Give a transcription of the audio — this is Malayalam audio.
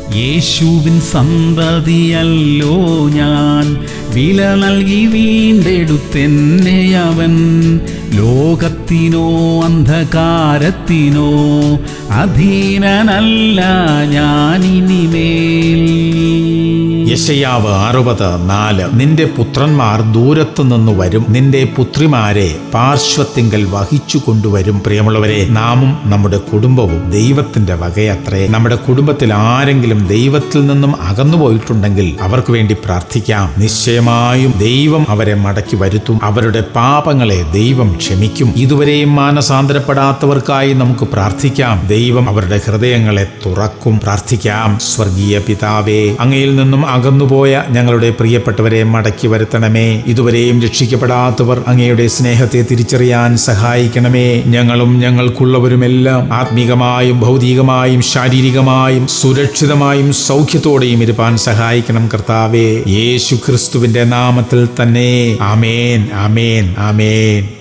യേശുവിൻ സന്തതിയല്ലോ ഞാൻ വില നൽകി വീണ്ടെടുത്തെന്നെ അവൻ ലോകത്തിനോ അന്ധകാരത്തിനോ അധീനനല്ല ഞാനിനിമേൽ യശയാവ് അറുപത് നാല് നിന്റെ പുത്രന്മാർ ദൂരത്തു നിന്ന് വരും നിന്റെ പുത്രിമാരെ പാർശ്വത്തിങ്കൽ വഹിച്ചു കൊണ്ടുവരും പ്രിയമുള്ളവരെ നാമും നമ്മുടെ കുടുംബവും ദൈവത്തിന്റെ വകയത്രേ നമ്മുടെ കുടുംബത്തിൽ ആരെങ്കിലും ദൈവത്തിൽ നിന്നും അകന്നുപോയിട്ടുണ്ടെങ്കിൽ അവർക്ക് വേണ്ടി പ്രാർത്ഥിക്കാം നിശ്ചയമായും ദൈവം അവരെ മടക്കി വരുത്തും അവരുടെ പാപങ്ങളെ ദൈവം ക്ഷമിക്കും ഇതുവരെയും മാനസാന്തരപ്പെടാത്തവർക്കായി നമുക്ക് പ്രാർത്ഥിക്കാം ദൈവം അവരുടെ ഹൃദയങ്ങളെ തുറക്കും പ്രാർത്ഥിക്കാം സ്വർഗീയ പിതാവേ അങ്ങയിൽ നിന്നും അകന്നുപോയ ഞങ്ങളുടെ പ്രിയപ്പെട്ടവരെ മടക്കി വരുത്തണമേ ഇതുവരെയും രക്ഷിക്കപ്പെടാത്തവർ അങ്ങയുടെ സ്നേഹത്തെ തിരിച്ചറിയാൻ സഹായിക്കണമേ ഞങ്ങളും ഞങ്ങൾക്കുള്ളവരുമെല്ലാം ആത്മീകമായും ഭൗതികമായും ശാരീരികമായും സുരക്ഷിതമായും സൗഖ്യത്തോടെയും ഇരുപ്പാൻ സഹായിക്കണം കർത്താവേ യേശു ക്രിസ്തുവിന്റെ നാമത്തിൽ തന്നെ ആമേൻ ആമേൻ ആമേൻ